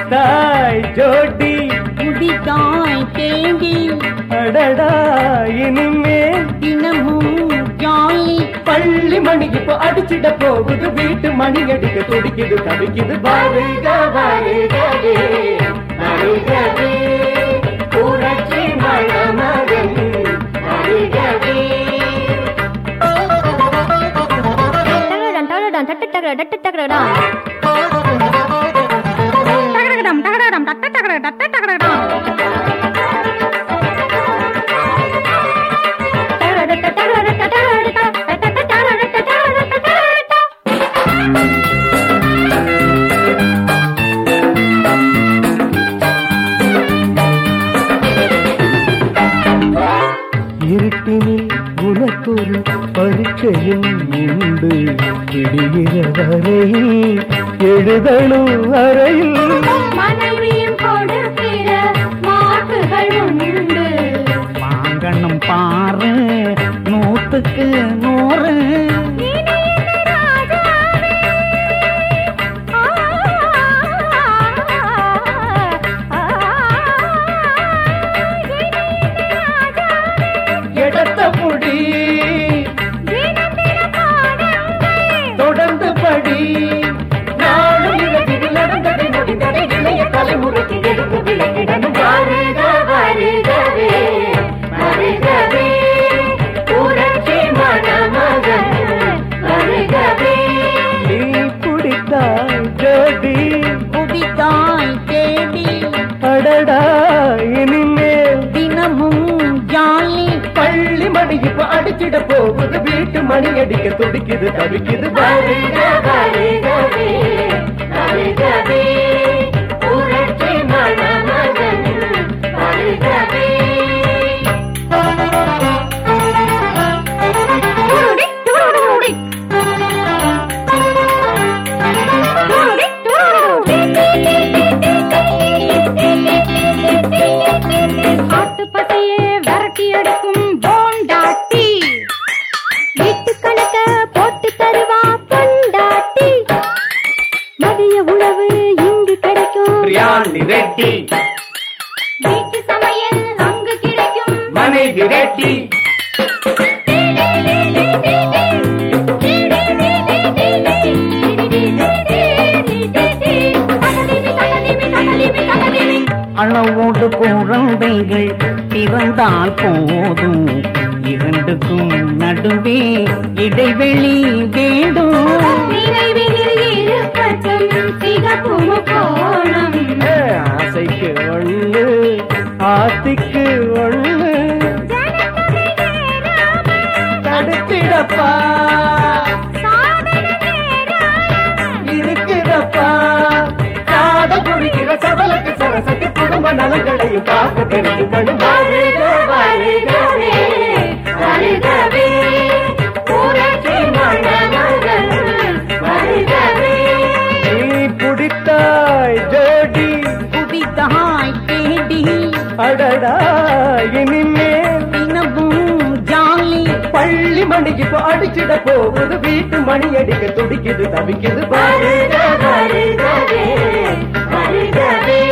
பிடித்தாய் ஜோடி முடித்தாய் தேடி அடடா இனிமேல் தினமும் ஜாலி பள்ளி மணி இப்போ அடிச்சிட போகுது வீட்டு மணி அடிக்க துடிக்குது தவிக்குது வருக வருகவே வருகவே புரட்சி மணமகன் வருகவே டகடடம் டகடடம் டட்டு டகட டட்டு டகடடம் டகடகம் டகடகம் டட்டு டகட டட்டு டகடகம் டகடட டகடட டகடட டட்டு டகடட டகடட டகடட இருட்டினில் உனக்கொரு பரீட்சையும் உண்டு விடுகிற வரையில் எழுதணும் அறையில் மனைவியும் கொடுக்கிற மாற்றுகள் உண்டு வாங்கணும் பாரு நூத்துக்கு நூறு இடத்த புடி தொடர்ந்து படி நாளும் இரவில் நடந்ததை முடிந்ததை இளைய தலைமுறைக்கு எடுத்து விளக்கிடணும் வருக வருகவே வருகவே புரட்சி மணமகன் வருகவே நீ குடித்தாய் ஜோடி குடித்தாய் தேடி அடடா இனிமேல் தினமும் ஜாலி பள்ளி மணி இப்ப அடிச்சிட போகுது வீட்டு மணி அடிக்க துடிக்குது தவிக்குது வருக வருகவே வருகவே புரட்சி மணமகன் வருகவே காட்டுப்பட்டையே விரட்டி எடுக்கும் போண்டாட்டி வீட்டு கணக்க போட்டு தருவா பொண்டாட்டி மதிய உணவு இங்கு கிடைக்கும் பிரியாணி ரெட்டி வீட்டு சமையல் அங்கு கிடைக்கும் மனைவி ரெட்டி அளவோடு குழந்தைகள் பிறந்தால் போதும் இரண்டுக்கும் நடுவே இடைவெளி வேண்டும் ஆசைக்கு ஒண்ணு ஆத்திக்கு ஒண்ணு தடுத்திடப்பா இருக்குதப்பா காத குடிக்கிற சபலுக்கு சரசத்து குடும்ப நலங்களையும் காக்க தெரிஞ்சுக்கணும் வருக வருகவே வருகவே புரட்சி மணமகன் வருகவே நீ பிடித்தாய் ஜோடி குடித்தாய் தேடி அடடா இனிமேல் தினமும் ஜாலி பள்ளி மணி இப்போ அடிச்சிட போகுது வீட்டு மணி அடிக்க துடிக்குது தவிக்குது வருக வருகவே வருகவே